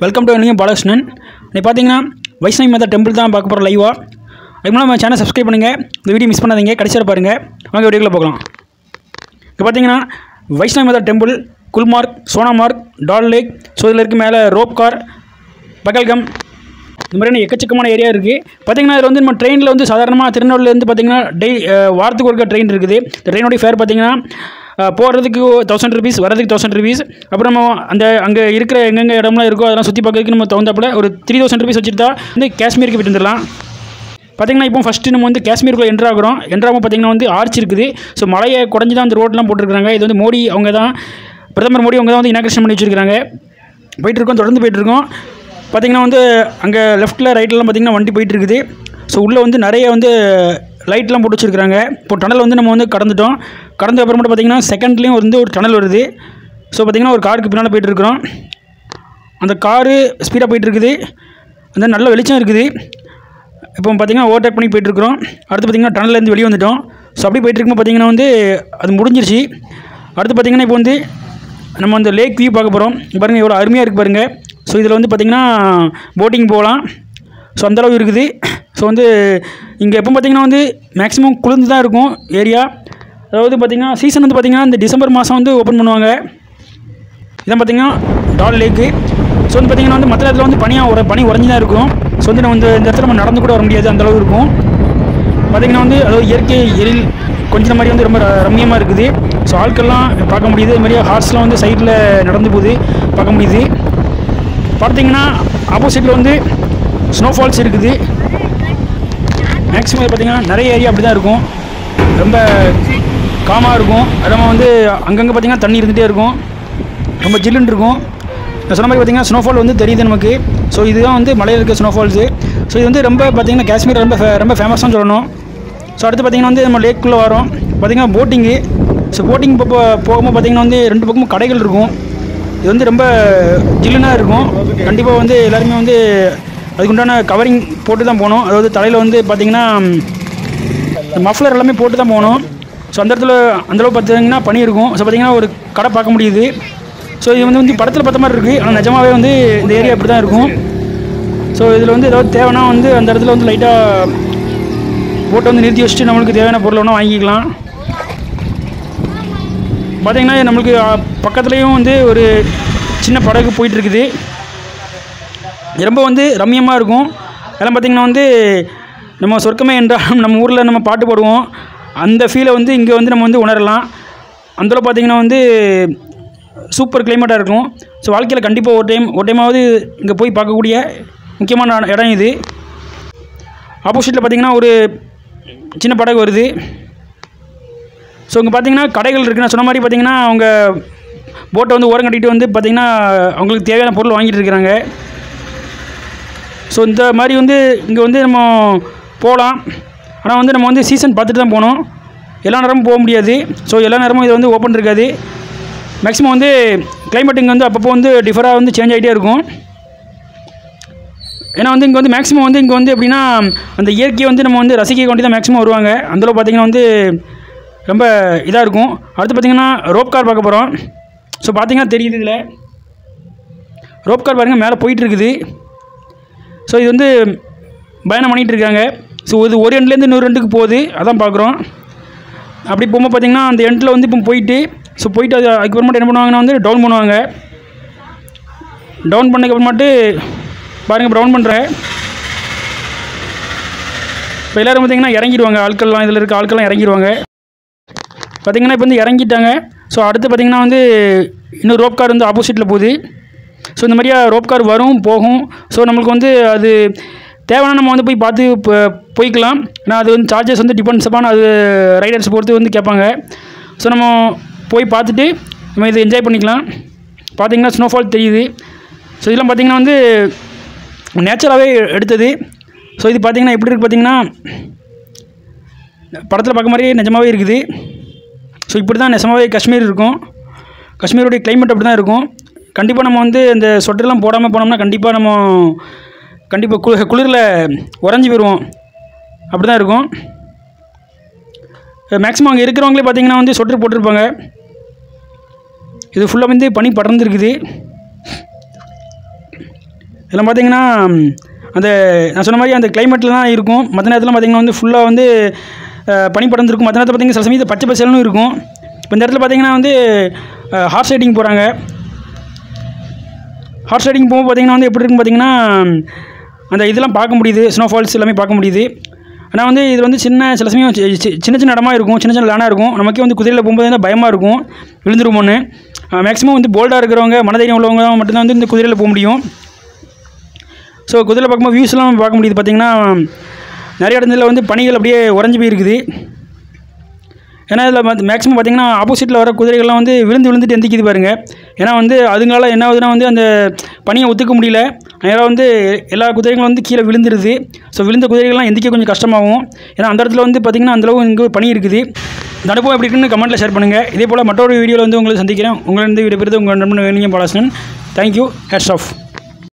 welcome to நீங்கள் பாலகிருஷ்ணன் இன்னைக்கு பார்த்தீங்கன்னா வைஷ்ணவி மாதா டெம்பிள் தான் பார்க்க போகிறோம் லைவாக அதுக்கு முன்னாடி நம்ம சேனல் சப்ஸ்கிரைப் பண்ணுங்கள் இந்த வீடியோ மிஸ் பண்ணாதீங்க கடைசியாக பாருங்கள் வாங்க வீடியோக்குள்ளே போகலாம் இப்போ பார்த்தீங்கன்னா Vaishnavi Mata temple Gulmarg Sonamarg Dal lake so இதில் இருக்க மேலே ரோப் கார் பகல்கம் இந்த மாதிரியான எக்கச்சக்கமான ஏரியா இருக்குது பார்த்தீங்கன்னா இதில் வந்து நம்ம ட்ரெயினில் வந்து சாதாரணமாக திருநெல்வேலியிலேருந்து பார்த்தீங்கன்னா டெய் அஹ், வாரத்துக்கு ஒருக்க ட்ரெயின் இருக்குது இந்த ட்ரெயினோடைய ஃபேர் பார்த்தீங்கன்னா அஹ், போகிறதுக்கு தௌசண்ட் ருபீஸ் வரதுக்கு தௌசண்ட் ருபீஸ் அப்புறம் நம்ம அந்த அங்கே இருக்கிற எங்கெங்கே இடம்லாம் இருக்கோ அதெல்லாம் சுற்றி பார்க்கறதுக்கு நம்ம தகுந்தாப்புல ஒரு த்ரீ தௌசண்ட் ருபீஸ் வச்சுட்டா வந்து காஷ்மீருக்கு போயிட்டு வந்துடலாம் பார்த்தீங்கன்னா இப்போ ஃபஸ்ட்டு நம்ம வந்து காஷ்மீருக்குள்ளே என்ட்ரு ஆகிறோம் என்ட்ரு ஆகும் பார்த்தீங்கன்னா வந்து ஆர்ச் இருக்குது ஸோ மலையை குடஞ்சி தான் அந்த ரோட்லாம் போட்டிருக்காங்க இது வந்து மோடி அவங்க தான் பிரதமர் மோடி அவங்க தான் வந்து இனாக்ரேஷன் பண்ணி வச்சிருக்காங்க போயிட்டு இருக்கோம் தொடர்ந்து போயிட்டு இருக்கோம் பார்த்தீங்கன்னா வந்து அங்கே லெஃப்ட்டில் ரைட்லலாம் பார்த்தீங்கன்னா வண்டி போயிட்டு இருக்குது ஸோ உள்ளே வந்து நிறைய வந்து லைட்லாம் போட்டு வச்சிருக்காங்க இப்போ டனல் வந்து நம்ம வந்து கடந்துட்டோம் கடந்த அப்புறமேட்டு பார்த்தீங்கன்னா செகண்ட்லேயும் வந்து ஒரு டனல் வருது ஸோ பார்த்தீங்கன்னா ஒரு காருக்கு பின்னால் போயிட்டு இருக்கிறோம் அந்த காரு ஸ்பீடாக போயிட்டு இருக்குது அந்த நல்ல வெளிச்சம் இருக்குது இப்போ பார்த்தீங்கன்னா ஓவர்டேக் பண்ணி போயிட்டுருக்குறோம் அடுத்து பார்த்தீங்கன்னா டனல்லேருந்து வெளியே வந்துட்டோம் ஸோ அப்படி போயிட்டு இருக்கும்போது பார்த்தீங்கன்னா வந்து அது முடிஞ்சிருச்சு அடுத்து பார்த்தீங்கன்னா இப்போ வந்து நம்ம அந்த லேக் வியூ பார்க்க போகிறோம் பாருங்கள் எவ்வளோ அருமையாக இருக்குது பாருங்கள் ஸோ இதில் வந்து பார்த்திங்கன்னா போட்டிங் போகலாம் ஸோ அந்தளவு இருக்குது ஸோ வந்து இங்கே எப்போ பார்த்தீங்கன்னா வந்து மேக்ஸிமம் குளிர்ந்து தான் இருக்கும் ஏரியா அதாவது பார்த்திங்கன்னா சீசன் வந்து பார்த்திங்கன்னா இந்த டிசம்பர் மாதம் வந்து ஓப்பன் பண்ணுவாங்க இதான் பார்த்தீங்கன்னா டால் லேக்கு ஸோ வந்து பார்த்தீங்கன்னா வந்து மற்ற இடத்துல வந்து பனியாக உர பனி உறைஞ்சி தான் இருக்கும் ஸோ வந்து நம்ம இந்த இந்த இடத்துல நம்ம நடந்து கூட வர முடியாது அந்த அளவு இருக்கும் பார்த்தீங்கன்னா வந்து அதாவது இயற்கை எழில் கொஞ்சம் மாதிரி வந்து ரொம்ப ர- ரம்மியமாக இருக்குது ஸோ ஆட்கள்லாம் பார்க்க முடியுது இது மாதிரி ஹார்ஸ்லாம் வந்து சைடில் நடந்து போகுது பார்க்க முடியுது பார்த்தீங்கன்னா ஆப்போசிட்டில் வந்து ஸ்னோஃபால்ஸ் இருக்குது மேக்ஸிமம் பார்த்தீங்கன்னா நிறைய ஏரியா அப்படி தான் இருக்கும் ரொம்ப காமாக இருக்கும் அதமாக வந்து அங்கங்கே பார்த்தீங்கன்னா தண்ணி இருந்துகிட்டே இருக்கும் ரொம்ப ஜில்லுன்னு இருக்கும் நான் சொன்ன மாதிரி பார்த்தீங்கன்னா ஸ்னோஃபால் வந்து தெரியுது நமக்கு ஸோ இதுதான் வந்து மலையில் இருக்க ஸ்னோஃபால்ஸு ஸோ இது வந்து ரொம்ப பார்த்தீங்கன்னா காஷ்மீர் ரொம்ப ஃபே- ரொம்ப ஃபேமஸ்னு சொல்லணும் ஸோ அடுத்து பார்த்தீங்கன்னா வந்து நம்ம லேக்குள்ளே வரோம் பார்த்தீங்கன்னா போட்டிங்கு ஸோ போட்டிங் இப்போ போகும்போது பார்த்தீங்கன்னா வந்து ரெண்டு பக்கமும் கடைகள் இருக்கும் இது வந்து ரொம்ப ஜில்லுனாக இருக்கும் கண்டிப்பாக வந்து எல்லாருமே வந்து அதுக்குண்டான கவரிங் போட்டு தான் போகணும் அதாவது தலையில் வந்து பார்த்தீங்கன்னா மஃப்ளர் எல்லாமே போட்டு தான் போகணும் ஸோ அந்த இடத்துல அந்தளவு பார்த்தீங்கன்னா பனி இருக்கும் ஸோ பார்த்தீங்கன்னா ஒரு கடை பார்க்க முடியுது ஸோ இது வந்து வந்து படத்தில் பார்த்த மாதிரி இருக்குது ஆனால் நிஜமாவே வந்து இந்த ஏரியா இப்படி தான் இருக்கும் ஸோ இதில் வந்து ஏதாவது தேவைன்னா வந்து அந்த இடத்துல வந்து லைட்டாக போட்டை வந்து நிறுத்தி வச்சுட்டு நம்மளுக்கு தேவையான பொருளை வேணால் வாங்கிக்கலாம் பார்த்தீங்கன்னா நம்மளுக்கு பக்கத்துலேயும் வந்து ஒரு சின்ன படகு போயிட்டு இருக்குது ரொம்ப வந்து ரம்மியமாக இருக்கும் அதெல்லாம் பார்த்திங்கன்னா வந்து நம்ம சொர்க்கமே என்றால் நம்ம ஊரில் நம்ம பாட்டு பாடுவோம் அந்த ஃபீலை வந்து இங்கே வந்து நம்ம வந்து உணரலாம் அந்தளவு பார்த்திங்கன்னா வந்து சூப்பர் கிளைமேட்டாக இருக்கும் ஸோ வாழ்க்கையில் கண்டிப்பாக ஒரு டைம் ஒரு டைமாவது இங்கே போய் பார்க்கக்கூடிய முக்கியமான இடம் இது ஆப்போசிட்டில் பார்த்திங்கன்னா ஒரு சின்ன படகு வருது ஸோ இங்கே பார்த்தீங்கன்னா கடைகள் இருக்குது நான் சொன்ன மாதிரி பார்த்தீங்கன்னா அவங்க போட்டை வந்து ஓரம் கட்டிட்டு வந்து பார்த்தீங்கன்னா அவங்களுக்கு தேவையான பொருள் வாங்கிட்டு இருக்கிறாங்க ஸோ இந்த மாதிரி வந்து இங்கே வந்து நம்ம போகலாம் ஆனால் வந்து நம்ம வந்து சீசன் பார்த்துட்டு தான் போகணும் எல்லா நேரமும் போக முடியாது ஸோ எல்லா நேரமும் இது வந்து ஓப்பன் இருக்காது மேக்ஸிமம் வந்து climate இங்கே வந்து அப்பப்போ வந்து டிஃபராக வந்து சேஞ்ச் ஆகிட்டே இருக்கும் ஏன்னா வந்து இங்கே வந்து மேக்ஸிமம் வந்து இங்கே வந்து எப்படின்னா அந்த இயற்கையை வந்து நம்ம வந்து ரசிக்க வேண்டி தான் மேக்ஸிமம் வருவாங்க அந்தளவு பார்த்தீங்கன்னா வந்து ரொம்ப இதாக இருக்கும் அடுத்து பார்த்தீங்கன்னா ரோப் கார் பார்க்க போகிறோம் ஸோ பார்த்தீங்கன்னா தெரியுது இதில் ரோப் கார் பாருங்கள் மேலே போயிட்டு இருக்குது ஸோ இது வந்து பயணம் பண்ணிகிட்டு இருக்காங்க ஸோ இது ஒரு எண்ட்லேருந்து இன்னொரு எண்டுக்கு போகுது அதான் பார்க்குறோம் அப்படி போகும்போது பார்த்தீங்கன்னா அந்த எண்டில் வந்து இப்போ போயிட்டு ஸோ போயிட்டு அது அதுக்கப்புறமேட்டு என்ன பண்ணுவாங்கன்னா வந்து டவுன் பண்ணுவாங்க டவுன் பண்ணதுக்கு அப்புறமாட்டு பாருங்கள் இப்போ டவுன் பண்ணுறேன் இப்போ எல்லோரும் பார்த்தீங்கன்னா இறங்கிடுவாங்க ஆட்கள்லாம் இதில் இருக்க ஆட்கள்லாம் இறங்கிடுவாங்க பார்த்தீங்கன்னா இப்போ வந்து இறங்கிட்டாங்க ஸோ அடுத்து பார்த்தீங்கன்னா வந்து இன்னும் ரோப் கார் வந்து ஆப்போசிட்டில் போகுது ஸோ இந்த மாதிரியா ரோப் கார் வரும் போகும் ஸோ நம்மளுக்கு வந்து அது தேவைன்னா நம்ம வந்து போய் பார்த்து போ- போய்க்கலாம் ஆனால் அது வந்து சார்ஜஸ் வந்து டிபெண்ட்ஸ் அப்பான் அது ரைடர்ஸ் பொறுத்து வந்து கேட்பாங்க ஸோ நம்ம போய் பார்த்துட்டு நம்ம இதை என்ஜாய் பண்ணிக்கலாம் பார்த்தீங்கன்னா ஸ்னோஃபால் தெரியுது ஸோ இதெல்லாம் பார்த்தீங்கன்னா வந்து நேச்சராகவே எடுத்தது ஸோ இது பார்த்தீங்கன்னா எப்படி இருக்குது பார்த்தீங்கன்னா படத்தில் பார்க்க மாதிரியே நிஜமாவே இருக்குது ஸோ இப்படி தான் நிஜமாவே காஷ்மீர் இருக்கும் காஷ்மீருடைய climate அப்படி தான் இருக்கும் கண்டிப்பாக நம்ம வந்து இந்த சொட்டர்லாம் போடாமல் போனோம்னா கண்டிப்பாக நம்ம கண்டிப்பாக குளிர் குளிரில் உறைஞ்சி போயிடுவோம் அப்படி தான் இருக்கும் மேக்ஸிமம் அங்கே இருக்கிறவங்களே பார்த்தீங்கன்னா வந்து சொட்டர் போட்டிருப்பாங்க இது ஃபுல்லாக வந்து பனி படர்ந்துருக்குது இதில் பார்த்தீங்கன்னா ம், அந்த நான் சொன்ன மாதிரி அந்த கிளைமேட்டில் தான் இருக்கும் மற்ற நேரத்தில் பார்த்தீங்கன்னா வந்து ஃபுல்லாக வந்து அஹ், பனி படர்ந்துருக்கும் மற்ற நேரத்தில் பார்த்தீங்கன்னா சில சமயத்தில் பச்சை பசேல்னு இருக்கும் இப்போ இந்த இடத்துல பார்த்தீங்கன்னா வந்து ஹார்ஸ் ரைடிங் போகிறாங்க ஹார்ஸ் ரைடிங் போகும்போது பார்த்தீங்கன்னா வந்து எப்படி இருக்குன்னு பார்த்தீங்கன்னா அந்த இதெல்லாம் பார்க்க முடியுது ஸ்னோஃபால்ஸ் எல்லாமே பார்க்க முடியுது ஆனால் வந்து இது வந்து சின்ன சில சமயம் சி- சி- சின்ன சின்ன இடமா இருக்கும் சின்ன சின்ன லேனாக இருக்கும் நமக்கே வந்து குதிரையில் போகும்போது வந்து பயமாக இருக்கும் விழுந்துருமோன்னு மேக்ஸிமம் வந்து போல்டாக இருக்கிறவங்க மனதைரியம் உள்ளவங்க தான் மட்டும்தான் வந்து இந்த குதிரையில் போக முடியும் ஸோ குதிரையில் பார்க்கும்போது வியூஸ்லாம் பார்க்க முடியுது பார்த்தீங்கன்னா நிறைய இடத்துல வந்து பனிகள் அப்படியே உறைஞ்சி போயிருக்குது ஏன்னா இதில் வந்து மேக்ஸிமம் பார்த்தீங்கன்னா ஆப்போசிட்டில் வர குதிரைகள்லாம் வந்து விழுந்து விழுந்துட்டு எந்திக்குது பாருங்க ஏன்னா வந்து அதுங்களால என்ன ஆகுதுன்னா வந்து அந்த பனியை ஒத்துக்க முடியல அதனால் வந்து எல்லா குதிரைகளும் வந்து கீழே விழுந்துருது ஸோ விழுந்த குதிரைகள்லாம் எந்திக்க கொஞ்சம் கஷ்டமாகும் ஏன்னா அந்த இடத்துல வந்து பார்த்திங்கன்னா அந்தளவு இங்கே பனி இருக்குது இந்த அனுபவம் எப்படி இருக்குன்னு கமெண்ட்டில் ஷேர் பண்ணுங்கள் இதே போல் மற்றொரு வீடியோவில் வந்து உங்களை சந்திக்கிறேன் உங்களை வந்து விடைபெறுது உங்கள் நண்பன் வேணியம் பாலாசனன் தேங்க்யூ ஹேட்ஸ் ஆஃப்